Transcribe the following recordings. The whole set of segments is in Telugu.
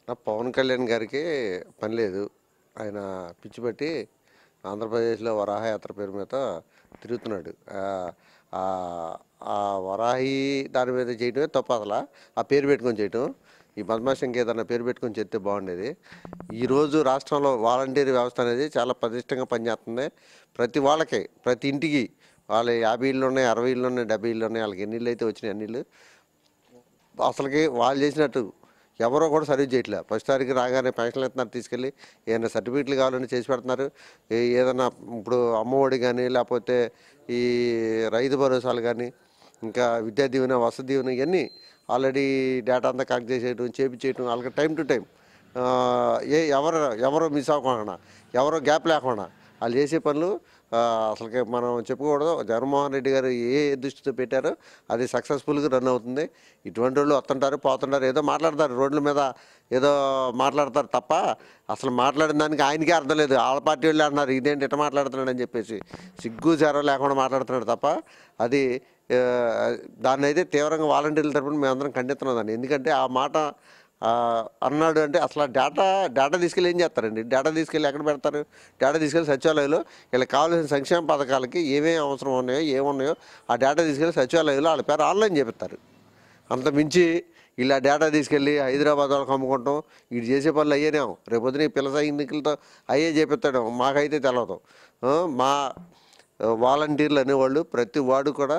ఆ పవన్ కళ్యాణ్ గారికి పని లేదు ఆయన పిచ్చి పెట్టి ఆంధ్రప్రదేశ్లో వరాహయాత్ర పేరు మీద తిరుగుతున్నాడు ఆ, ఆ, ఆ వరాహి దాని మీద చేయటమే తప్పు అసలు ఆ పేరు పెట్టుకొని చేయటం ఈ బద్మాష్ ఇంకేదన్నా పేరు పెట్టుకొని చెప్తే బాగుండేది ఈరోజు రాష్ట్రంలో వాలంటీర్ వ్యవస్థ అనేది చాలా పటిష్టంగా పనిచేస్తుంది ప్రతి వాళ్ళకి ప్రతి ఇంటికి వాళ్ళ యాభై ఇళ్ళు ఉన్నాయి అరవై ఇళ్ళు ఉన్నాయి డెబ్బై ఇళ్ళు ఉన్నాయి వాళ్ళకి ఎన్ని ఇళ్ళు అయితే వచ్చినాయి అన్ని ఇళ్ళు అసలుకి వాళ్ళు చేసినట్టు ఎవరో కూడా సర్వీస్ చేయట్లే ఫస్ట్ తారీఖు రాగానే పెన్షన్లు ఇస్తున్నారు తీసుకెళ్ళి ఏదైనా సర్టిఫికెట్లు కావాలని చేసి పెడుతున్నారు ఏ- ఏదైనా ఇప్పుడు అమ్మఒడి కానీ లేకపోతే ఈ రైతు భరోసాలు కానీ ఇంకా విద్యా దీవెన వసతి దీవెన ఇవన్నీ ఆల్రెడీ డేటా అంతా కలెక్ట్ చేసేయటం చేపించేయటం వాళ్ళకి టైం టు టైం ఏ ఎవరు ఎవరు మిస్ అవ్వకుండా ఎవరో గ్యాప్ లేకుండా వాళ్ళు చేసే పనులు ఆ, అసలుకి మనం చెప్పుకోకూడదు జగన్మోహన్ రెడ్డి గారు ఏ దృష్టితో పెట్టారో అది సక్సెస్ఫుల్గా రన్ అవుతుంది ఇటువంటి వాళ్ళు వస్తుంటారు పోతుంటారు ఏదో మాట్లాడతారు రోడ్ల మీద ఏదో మాట్లాడతారు తప్ప అసలు మాట్లాడిన దానికి ఆయనకే అర్థం లేదు వాళ్ళ పార్టీ వాళ్ళు అన్నారు ఇదేంటి ఇట్లా మాట్లాడుతున్నాడు అని చెప్పేసి సిగ్గు చేరం లేకుండా మాట్లాడుతున్నాడు తప్ప అది ఆ, దాన్ని అయితే తీవ్రంగా వాలంటీర్ల తరపున మేమందరం ఖండిస్తున్నాం దాన్ని ఎందుకంటే ఆ మాట ఆ, అన్నాడు అంటే అసలు ఆ డేటా డేటా తీసుకెళ్ళి ఏం చేస్తారండి డేటా తీసుకెళ్ళి ఎక్కడ పెడతారు డేటా తీసుకెళ్ళి సచివాలయంలో వీళ్ళకి కావాల్సిన సంక్షేమ పథకాలకి ఏమేమి అవసరం ఉన్నాయో ఏమున్నాయో ఆ డేటా తీసుకెళ్ళి సచివాలయంలో వాళ్ళ పేరు ఆన్లైన్ చేపిస్తారు అంత మించి ఇలా డేటా తీసుకెళ్ళి హైదరాబాద్ వాళ్ళకి అమ్ముకుంటాం వీడు చేసే పనులు అయ్యేనేమో రేపొద్దున ఈ పిల్లస ఎన్నికలతో అయ్యే చేపిస్తాడు మాకైతే తెలియదు ఆ, మా ఆ, వాలంటీర్లు అనేవాళ్ళు ప్రతి వాడు కూడా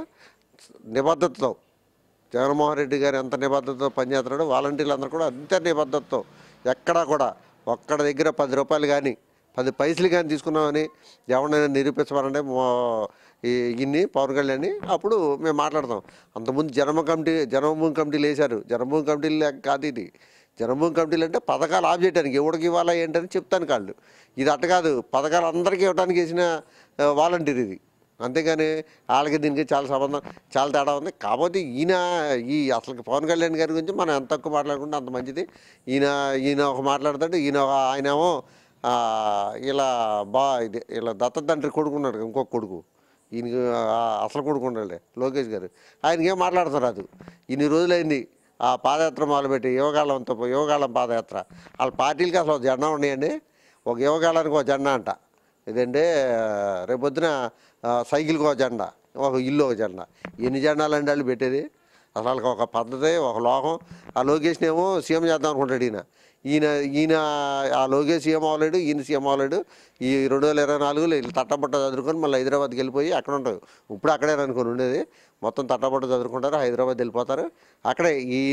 నిబద్ధతతో జగన్మోహన్ రెడ్డి గారు ఎంత నిబద్ధతతో పనిచేస్తున్నాడో వాలంటీర్లు అందరూ కూడా అంతే నిబద్ధతతో ఎక్కడా కూడా ఒక్కడ దగ్గర పది రూపాయలు కానీ పది పైసలు కానీ తీసుకున్నామని ఎవరినైనా నిరూపించమనంటే మో- ఈ ఇన్ని పవన్ కళ్యాణ్ అప్పుడు మేము మాట్లాడతాం అంతకుముందు జన్మ కమిటీ జన్మభూమి కమిటీలు వేశారు జన్మభూమి కమిటీలు లేక కాదు ఇది జన్మభూమి కమిటీలు అంటే పథకాలు ఆఫ్ చేయడానికి ఎవరికి ఇవ్వాలా ఏంటని చెప్తాను కాళ్ళు ఇది అట్ట కాదు పథకాలు అందరికీ ఇవ్వడానికి వేసిన ఆ, వాలంటీర్ ఇది అంతేగాని వాళ్ళకి దీనికి చాలా సంబంధం చాలా తేడా ఉంది కాకపోతే ఈయన ఈ అసలు పవన్ కళ్యాణ్ గారి గురించి మనం ఎంత తక్కువ మాట్లాడుకుంటే అంత మంచిది ఈయన ఈయన ఒక మాట్లాడతాడు ఈయన ఒక ఆయనేమో ఆ, ఇలా బా ఇది ఇలా దత్త తండ్రి కొడుకున్నాడు ఇంకొక కొడుకు ఈయనకి ఆ, అసలు కొడుకు ఉన్నాడు లోకేష్ గారు ఆయనకి ఏం మాట్లాడుతున్నారు అది ఇన్ని రోజులైంది ఆ పాదయాత్ర మొదలుపెట్టి యువకాలంతో యువకాలం పాదయాత్ర వాళ్ళ పార్టీలకి అసలు ఒక జెండా ఉన్నాయండి ఒక యువకాలానికి ఒక జెండా అంట ఇదంటే రేపొద్దున ఆ, సైకిల్కి ఒక జెండా ఒక ఇల్లు ఒక జెండా ఎన్ని జెండాలు అండి వాళ్ళు పెట్టేది అసలు వాళ్ళకి ఒక పద్ధతి ఒక లోకం ఆ లోకేష్ని ఏమో సీఎం చేద్దాం అనుకుంటాడు ఈయన ఈయన ఈయన ఆ లోకేష్ సీఎం అవ్వలేడు ఈయన సీఎం అవ్వలేడు ఈ రెండు వేల ఇరవై నాలుగులో వీళ్ళు తట్టబట్ట చదువుకొని మళ్ళీ హైదరాబాద్కి వెళ్ళిపోయి అక్కడ ఉంటారు ఇప్పుడు అక్కడే అనుకుని ఉండేది మొత్తం తట్టబట్ట చదువుకుంటారు హైదరాబాద్ వెళ్ళిపోతారు అక్కడే ఈ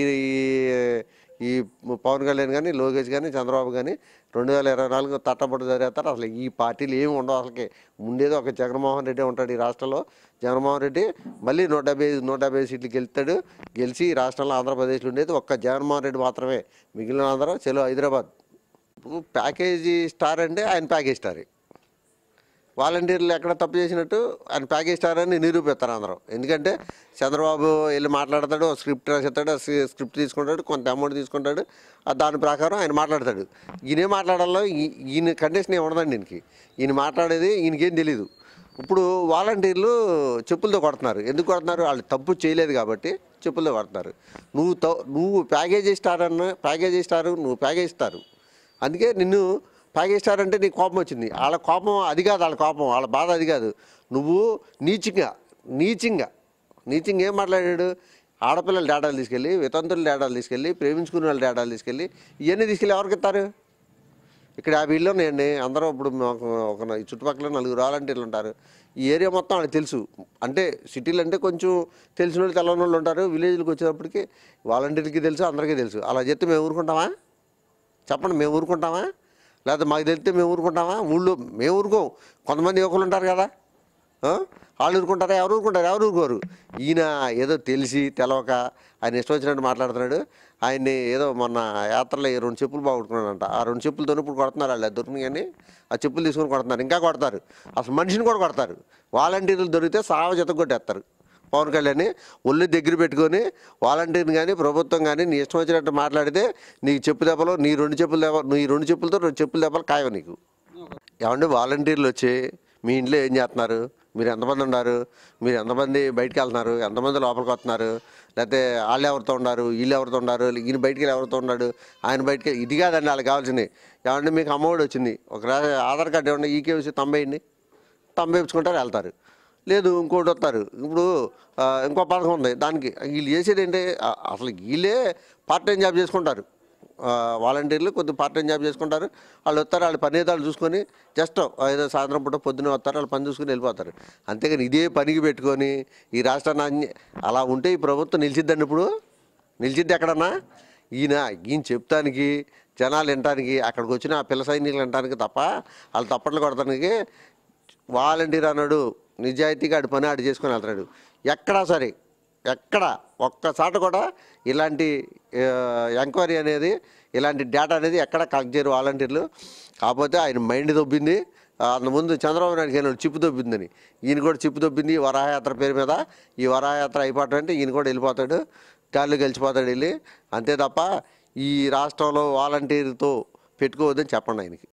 ఈ పవన్ కళ్యాణ్ కానీ లోకేష్ కానీ చంద్రబాబు కానీ రెండు వేల ఇరవై నాలుగు తట్టబట్టు చదివేస్తారు అసలు ఈ పార్టీలు ఏమి ఉండవు అసలుకి ఉండేది ఒక జగన్మోహన్ రెడ్డి ఉంటాడు ఈ రాష్ట్రంలో జగన్మోహన్ రెడ్డి మళ్ళీ నూట డెబ్బై ఐదు నూట డెబ్బై ఐదు సీట్లు గెలుస్తాడు గెలిచి ఈ రాష్ట్రంలో ఆంధ్రప్రదేశ్లో ఉండేది ఒక్క జగన్మోహన్ రెడ్డి మాత్రమే మిగిలిన అందరూ చలో హైదరాబాద్ ఇప్పుడు ప్యాకేజీ స్టార్ అంటే ఆయన ప్యాకేజ్ స్టారే వాలంటీర్లు ఎక్కడ తప్పు చేసినట్టు ఆయన ప్యాకేజ్ స్టార్ అని నిరూపిస్తారు అందరం ఎందుకంటే చంద్రబాబు వెళ్ళి మాట్లాడతాడు ఒక స్క్రిప్ట్ రాసేస్తాడు ఆ స్క్రి- స్క్రిప్ట్ తీసుకుంటాడు కొంత అమౌంట్ తీసుకుంటాడు ఆ దాని ప్రకారం ఆయన మాట్లాడతాడు ఈయనే మాట్లాడాలో ఈ- ఈయన కండిషన్ ఏమి ఉండదండి ఈయనకి ఈయన మాట్లాడేది ఈయనకేం తెలీదు ఇప్పుడు వాలంటీర్లు చెప్పులతో కొడుతున్నారు ఎందుకు కొడుతున్నారు వాళ్ళు తప్పు చేయలేదు కాబట్టి చెప్పులతో కొడుతున్నారు నువ్వు త- నువ్వు ప్యాకేజీ స్టార్ అన్న ప్యాకేజీ స్టారు నువ్వు ప్యాకేజ్ స్టారు అందుకే నిన్ను ప్యాకేజ్ స్టార్ అంటే నీకు కోపం వచ్చింది వాళ్ళ కోపం అది కాదు వాళ్ళ కోపం వాళ్ళ బాధ అది కాదు నువ్వు నీచిగా నీచింగా నీచింగా ఏం మాట్లాడాడు ఆడపిల్లల డేటాలు తీసుకెళ్ళి వితంతుల డేటాలు తీసుకెళ్ళి ప్రేమించుకునే వాళ్ళ డేటాలు తీసుకెళ్ళి ఇవన్నీ తీసుకెళ్ళి ఎవరికి ఇస్తారు ఇక్కడ యాభై ఇళ్ళు ఉన్నాయండి అందరూ ఇప్పుడు మాకు ఒక ఈ చుట్టుపక్కల నలుగురు వాలంటీర్లు ఉంటారు ఈ ఏరియా మొత్తం వాళ్ళకి తెలుసు అంటే సిటీలు అంటే కొంచెం తెలిసిన వాళ్ళు తెలవని వాళ్ళు ఉంటారు విలేజ్కి వచ్చేటప్పటికి వాలంటీర్కి తెలుసు అందరికీ తెలుసు అలా చెప్తే మేము ఊరుకుంటామా చెప్పండి మేము ఊరుకుంటామా లేకపోతే మాకు తెలిస్తే మేము ఊరుకుంటామా ఊళ్ళో మేము ఊరుకోం కొంతమంది యువకులు ఉంటారు కదా ఆ? వాళ్ళు ఊరుకుంటారా ఎవరు ఊరుకుంటారు ఎవరు ఊరుకోరు ఈయన ఏదో తెలిసి తెలవక ఆయన ఇష్టం వచ్చినట్టు మాట్లాడుతున్నాడు ఆయన్ని ఏదో మొన్న యాత్రలో ఈ రెండు చెప్పులు బాగుంటున్నాడంట ఆ రెండు చెప్పులతో ఇప్పుడు కొడుతున్నారు వాళ్ళు దొరికినాయి కానీ ఆ చెప్పులు తీసుకొని కొడుతున్నారు ఇంకా కొడతారు అసలు మనిషిని కూడా కొడతారు వాలంటీర్లు దొరికితే సావ జత కొట్టేస్తారు పవన్ కళ్యాణ్ ఒళ్ళు దగ్గర పెట్టుకొని వాలంటీర్ని కానీ ప్రభుత్వం కానీ నీ ఇష్టం వచ్చినట్టు మాట్లాడితే నీకు చెప్పు దెబ్బలు నీ రెండు చెప్పులు దెబ్బ నీ రెండు చెప్పులతో రెండు చెప్పులు దెబ్బలు ఖాయం నీకు ఏమంటే వాలంటీర్లు వచ్చి మీ ఇంట్లో ఏం చేస్తున్నారు మీరు ఎంతమంది ఉన్నారు మీరు ఎంతమంది బయటికి వెళ్తున్నారు ఎంతమంది లోపలికి వస్తున్నారు లేకపోతే వాళ్ళు ఎవరితో ఉన్నారు వీళ్ళు ఎవరితో ఉన్నారు ఈయన బయటికి వెళ్ళి ఎవరితో ఉన్నాడు ఆయన బయటికి ఇది కాదండి వాళ్ళకి కావాల్సింది ఏమంటే మీకు అమ్మఒడి వచ్చింది ఒక రా- ఆధార్ కార్డు ఏమన్నా ఈకేవసి తొంభైంది తొంభై ఇచ్చుకుంటారు వెళ్తారు లేదు ఇంకోటి వస్తారు ఇప్పుడు ఆ, ఇంకో పథకం ఉంది దానికి వీళ్ళు చేసేది ఏంటి ఆ, అసలు వీళ్ళే పార్ట్ టైం జాబ్ చేసుకుంటారు ఆ, వాలంటీర్లు కొద్దిగా పార్ట్ టైం జాబ్ చేసుకుంటారు వాళ్ళు వస్తారు వాళ్ళు పని ఏదో వాళ్ళు చూసుకొని జస్ట్ ఏదో సాయంత్రం పూట పొద్దున్న వస్తారు వాళ్ళు పని చూసుకొని వెళ్ళిపోతారు అంతేగాని ఇదే పనికి పెట్టుకొని ఈ రాష్ట్రాన్ని అన్ని- అలా ఉంటే ఈ ప్రభుత్వం నిలిచిద్దండి ఇప్పుడు నిలిచిద్ది ఎక్కడన్నా ఈయన ఈయన చెప్తానికి జనాలు వినటానికి అక్కడికి వచ్చిన ఆ పిల్ల సైనికులు వినటానికి తప్ప వాళ్ళు తప్పట్లు కొడటానికి వాలంటీర్ అన్నాడు నిజాయితీగా ఆడి పని ఆడు చేసుకొని వెళ్తాడు ఎక్కడా సరే ఎక్కడ ఒక్కసాట కూడా ఇలాంటి ఎంక్వైరీ అనేది ఇలాంటి డేటా అనేది ఎక్కడ కలెక్ట్ చేయరు వాలంటీర్లు కాకపోతే ఆయన మైండ్ దొబ్బింది ఆ, అంతకుముందు చంద్రబాబు నాయుడు వెళ్ళాడు చిప్పు దొబ్బిందని ఈయన కూడా చిప్పు దొబ్బింది ఈ వరాహయాత్ర పేరు మీద ఈ వరాహయాత్ర అయిపోవటం అంటే ఈయన కూడా వెళ్ళిపోతాడు గాల్లో గెలిచిపోతాడు వెళ్ళి అంతే తప్ప ఈ రాష్ట్రంలో వాలంటీర్తో పెట్టుకోవద్దని చెప్పండి ఆయనకి